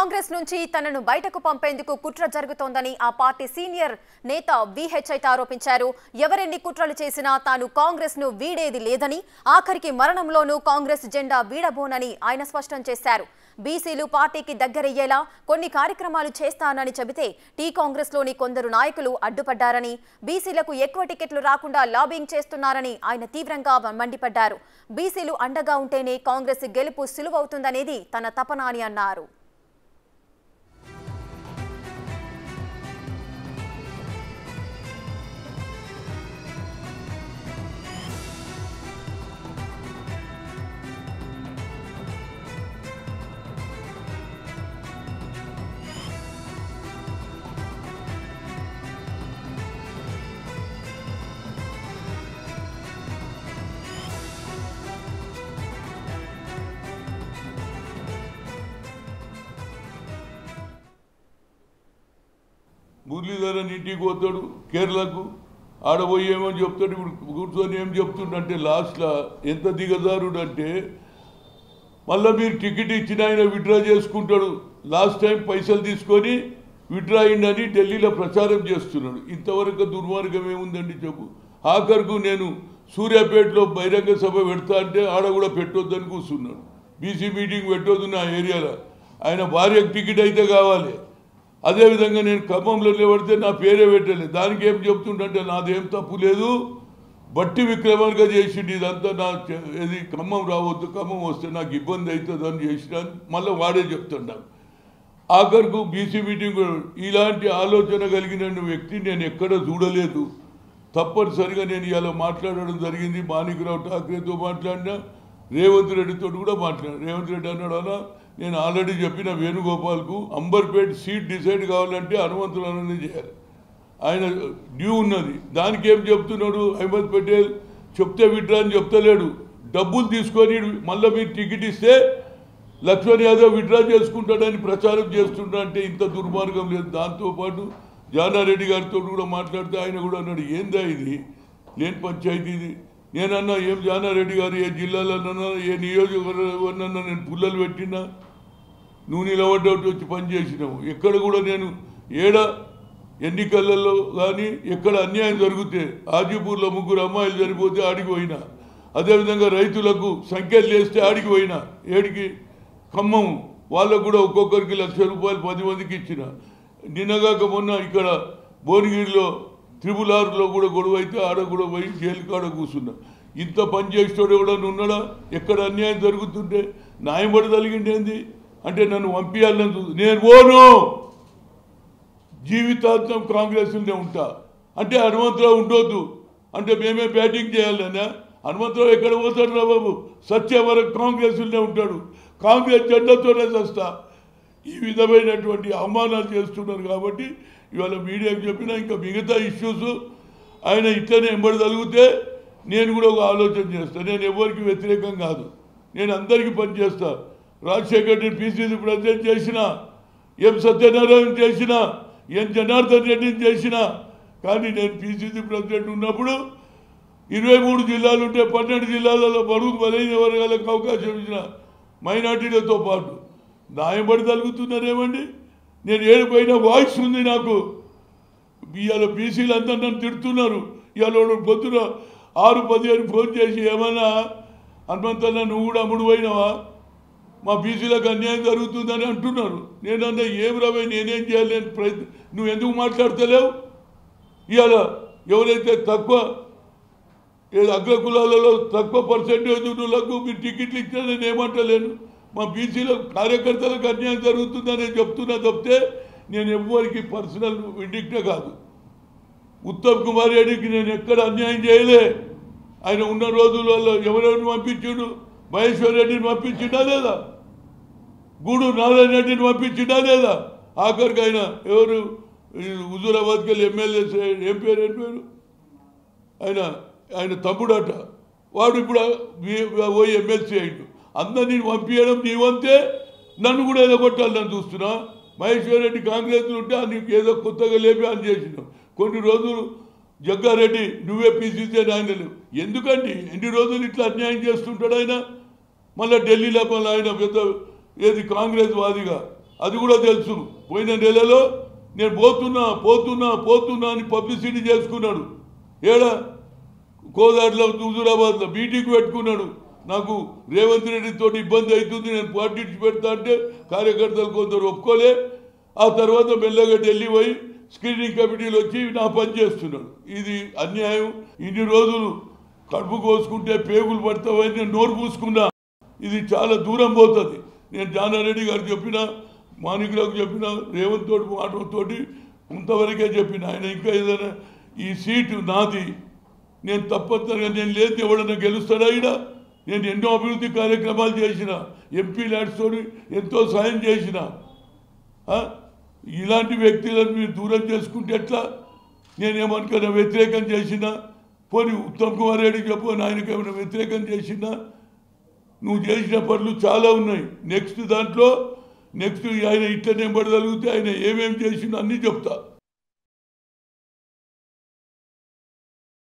కాంగ్రెస్ నుంచి తనను బయటకు పంపేందుకు కుట్ర జరుగుతోందని ఆ పార్టీ సీనియర్ నేత విహెచ్ అయితే ఆరోపించారు ఎవరెన్ని కుట్రలు చేసినా తాను కాంగ్రెస్ ను వీడేది లేదని ఆఖరికి మరణంలోనూ కాంగ్రెస్ జెండా వీడబోనని ఆయన స్పష్టం చేశారు బీసీలు పార్టీకి దగ్గరయ్యేలా కొన్ని కార్యక్రమాలు చేస్తానని చెబితే టీ కాంగ్రెస్ లోని కొందరు నాయకులు అడ్డుపడ్డారని బీసీలకు ఎక్కువ టికెట్లు రాకుండా లాబింగ్ చేస్తున్నారని ఆయన తీవ్రంగా మండిపడ్డారు బీసీలు అండగా ఉంటేనే కాంగ్రెస్ గెలుపు సులువవుతుందనేది తన తపన అని అన్నారు మురళీధరన్ ఇంటికి పోతాడు కేరళకు ఆడపోయి ఏమో చెప్తాడు ఇప్పుడు కూర్చొని ఏం చెప్తుండంటే లాస్ట్లో ఎంత దిగజారుడు అంటే మళ్ళీ మీరు టికెట్ ఇచ్చిన ఆయన విత్డ్రా చేసుకుంటాడు లాస్ట్ టైం పైసలు తీసుకొని విత్డ్రా అయిందని ఢిల్లీలో ప్రచారం చేస్తున్నాడు ఇంతవరకు దుర్మార్గం ఏముందండి చెప్పు ఆఖరుకు నేను సూర్యాపేటలో బహిరంగ సభ పెడతా అంటే ఆడ కూడా పెట్టొద్దని కూర్చున్నాడు బీసీ మీటింగ్ పెట్టొద్దు నా ఏరియాలో ఆయన భార్యకు టికెట్ అయితే కావాలి అదేవిధంగా నేను ఖమ్మంలో నిలబడితే నా పేరే పెట్టలేదు దానికి ఏం చెప్తుంటే నాదేం తప్పు లేదు బట్టి విక్రమార్క చేసిండు ఇదంతా నా చే- ఇది ఖమ్మం రావద్దు ఖమ్మం వస్తే నాకు ఇబ్బంది అవుతుంది అని చేసిన మళ్ళీ వాడే చెప్తున్నాను ఆఖరుకు బీసీ మీటింగ్ కూడా ఇలాంటి ఆలోచన కలిగిన వ్యక్తి నేను ఎక్కడ చూడలేదు తప్పనిసరిగా నేను ఇలా మాట్లాడడం జరిగింది మాణిక్రావు ఠాక్రేతో మాట్లాడినా రేవంత్ రెడ్డితో కూడా మాట్లాడాను రేవంత్ రెడ్డి అన్నాడు అన్న నేను ఆల్రెడీ చెప్పిన వేణుగోపాల్కు అంబర్పేట్ సీట్ డిసైడ్ కావాలంటే హనుమంతులనే చేయాలి ఆయన డ్యూ ఉన్నది దానికి ఏం చెప్తున్నాడు అహ్మద్ పటేల్ చెప్తే విడ్రా అని చెప్తలేడు డబ్బులు తీసుకొని మళ్ళీ మీరు టికెట్ ఇస్తే లక్ష్మణ్ యాదవ్ విడ్రా చేసుకుంటాడని ప్రచారం చేస్తుంటా అంటే ఇంత దుర్మార్గం లేదు దాంతోపాటు జానారెడ్డి గారితో కూడా మాట్లాడితే ఆయన కూడా అన్నాడు ఏందా ఇది లేని పంచాయతీ ఇది నేనన్నా ఏం జానారెడ్డి గారు ఏ జిల్లాలోనన్నా ఏ నియోజకవర్గంలో నేను పుల్లలు పెట్టినా నువ్వు నిలబడ్డట్టు వచ్చి పనిచేసినావు ఎక్కడ కూడా నేను ఏడ ఎన్నికలలో కానీ ఎక్కడ అన్యాయం జరిగితే ఆజీపూర్లో ముగ్గురు అమ్మాయిలు చనిపోతే ఆడికి పోయినా అదేవిధంగా రైతులకు సంఖ్యలు చేస్తే ఆడికి పోయినా ఏడికి ఖమ్మం వాళ్ళకు కూడా ఒక్కొక్కరికి లక్ష రూపాయలు పది మందికి ఇచ్చిన నిన్నగాక మొన్న ఇక్కడ భువనగిరిలో త్రిపుల్ ఆరులో కూడా గొడవ అయితే ఆడ కూడా పోయి జైలు కాడ కూర్చున్నా ఇంత పని చేసేటోడు ఎవడన్నా ఉన్నాడా ఎక్కడ అన్యాయం జరుగుతుంటే న్యాయం పడి తలిగిండేంది అంటే నన్ను పంపించాలని చూ- నేను పోను జీవితాంతం కాంగ్రెస్లోనే ఉంటా అంటే హనుమంతరావు ఉండొద్దు అంటే మేమే బ్యాటింగ్ చేయాలన్నా హనుమంతరావు ఎక్కడ పోతాడు రా బాబు సత్య వరకు కాంగ్రెస్లోనే ఉంటాడు కాంగ్రెస్ జెండాతోనే వస్తా ఈ విధమైనటువంటి అవమానాలు చేస్తున్నారు కాబట్టి ఇవాళ మీడియాకు చెప్పిన ఇంకా మిగతా ఇష్యూస్ ఆయన ఇట్లనే ఎంబడి తగిలితే నేను కూడా ఒక ఆలోచన చేస్తాను నేను ఎవరికి వ్యతిరేకం కాదు నేను అందరికీ పనిచేస్తా రాజశేఖర్ రెడ్డి పిసిసి ప్రెసిడెంట్ చేసిన ఎం సత్యనారాయణ చేసిన ఎం జనార్దన్ రెడ్డిని చేసిన కానీ నేను పిసిసి ప్రెసిడెంట్ ఉన్నప్పుడు ఇరవై మూడు జిల్లాలు ఉంటే పన్నెండు జిల్లాలలో బరువు బలైన వర్గాలకు అవకాశం ఇచ్చిన మైనార్టీలతో పాటు న్యాయపడి తలుగుతున్నారేమండి నేను ఏడిపోయిన వాయిస్ ఉంది నాకు ఇవాళ బీసీలు అందరూ నన్ను తిడుతున్నారు ఇవాళ వాడు పొద్దున ఆరు పదిహేను ఫోన్ చేసి ఏమన్నా హనుమంతన్న నువ్వు కూడా అమ్ముడు పోయినావా మా బీసీలకు అన్యాయం జరుగుతుందని అంటున్నారు నేనన్నా ఏం రవే నేనేం చేయలేని ప్రయత్నం నువ్వు ఎందుకు మాట్లాడతలేవు ఇవాళ ఎవరైతే తక్కువ ఏదో అగ్ర కులాలలో తక్కువ పర్సెంటేజ్ ఉన్నలకు మీరు టికెట్లు ఇచ్చినా నేను ఏమంటలేను మా బీసీలో కార్యకర్తలకు అన్యాయం జరుగుతుందని చెప్తున్నా తప్పితే నేను ఎవ్వరికి పర్సనల్ విండిక్టే కాదు ఉత్తమ్ కుమార్ రెడ్డికి నేను ఎక్కడ అన్యాయం చేయలే ఆయన ఉన్న రోజులలో ఎవరెవరిని పంపించాడు మహేశ్వర్ రెడ్డిని పంపించిండా లేదా గూడూరు నారాయణ రెడ్డిని పంపించిండా లేదా ఆఖరికి ఆయన ఎవరు ఈ హుజూరాబాద్కి వెళ్ళి ఎమ్మెల్యే ఏం పేరు ఏం పేరు ఆయన ఆయన తమ్ముడట వాడు ఇప్పుడు వి- పోయి ఎమ్మెల్సీ అయిండు అందరినీ పంపించడం నీ వంతే నన్ను కూడా ఏదో కొట్టాలని చూస్తున్నా మహేశ్వర్ రెడ్డి కాంగ్రెస్లో ఉంటే నీకు ఏదో కొత్తగా లేపి అని చేసినావు కొన్ని రోజులు జగ్గారెడ్డి నువ్వే పీసీసీ అని ఆయన లేవు ఎందుకండి ఎన్ని రోజులు ఇట్లా అన్యాయం చేస్తుంటాడు ఆయన మళ్ళీ ఢిల్లీలో మళ్ళీ ఆయన పెద్ద ఏది కాంగ్రెస్ వాదిగా అది కూడా తెలుసు పోయిన నెలలో నేను పోతున్నా పోతున్నా పోతున్నా అని పబ్లిసిటీ చేసుకున్నాడు ఏడా కోదాడులో హుజూరాబాద్లో మీటింగ్ పెట్టుకున్నాడు నాకు రేవంత్ రెడ్డితో ఇబ్బంది అవుతుంది నేను పార్టీ పెడతా అంటే కార్యకర్తలు కొందరు ఒప్పుకోలే ఆ తర్వాత మెల్లగా ఢిల్లీ పోయి స్క్రీనింగ్ కమిటీలు వచ్చి నా పని చేస్తున్నాడు ఇది అన్యాయం ఇన్ని రోజులు కడుపు కోసుకుంటే పేగులు పడతావని నేను నోరు పూసుకున్నా ఇది చాలా దూరం పోతుంది నేను జానారెడ్డి గారు చెప్పిన మాణికులకు చెప్పిన రేవంత్ తోటి మాటతోటి కొంతవరకే చెప్పిన ఆయన ఇంకా ఏదైనా ఈ సీటు నాది నేను తప్పనిసరిగా నేను లేదు ఎవడన్నా గెలుస్తాడా ఈడ నేను ఎన్నో అభివృద్ధి కార్యక్రమాలు చేసిన ఎంపీ ల్యాడ్స్తో ఎంతో సాయం చేసిన ఆ? ఇలాంటి వ్యక్తులను మీరు దూరం చేసుకుంటే ఎట్లా నేనేమనుకున్నా వ్యతిరేకం చేసినా పోనీ ఉత్తమ్ కుమార్ రెడ్డి చెప్పు ఆయనకి ఏమైనా వ్యతిరేకం చేసినా నువ్వు చేసిన పనులు చాలా ఉన్నాయి నెక్స్ట్ దాంట్లో నెక్స్ట్ ఆయన ఇట్లా నెంబర్ తగిలితే ఆయన ఏమేమి చేసినా అన్నీ చెప్తా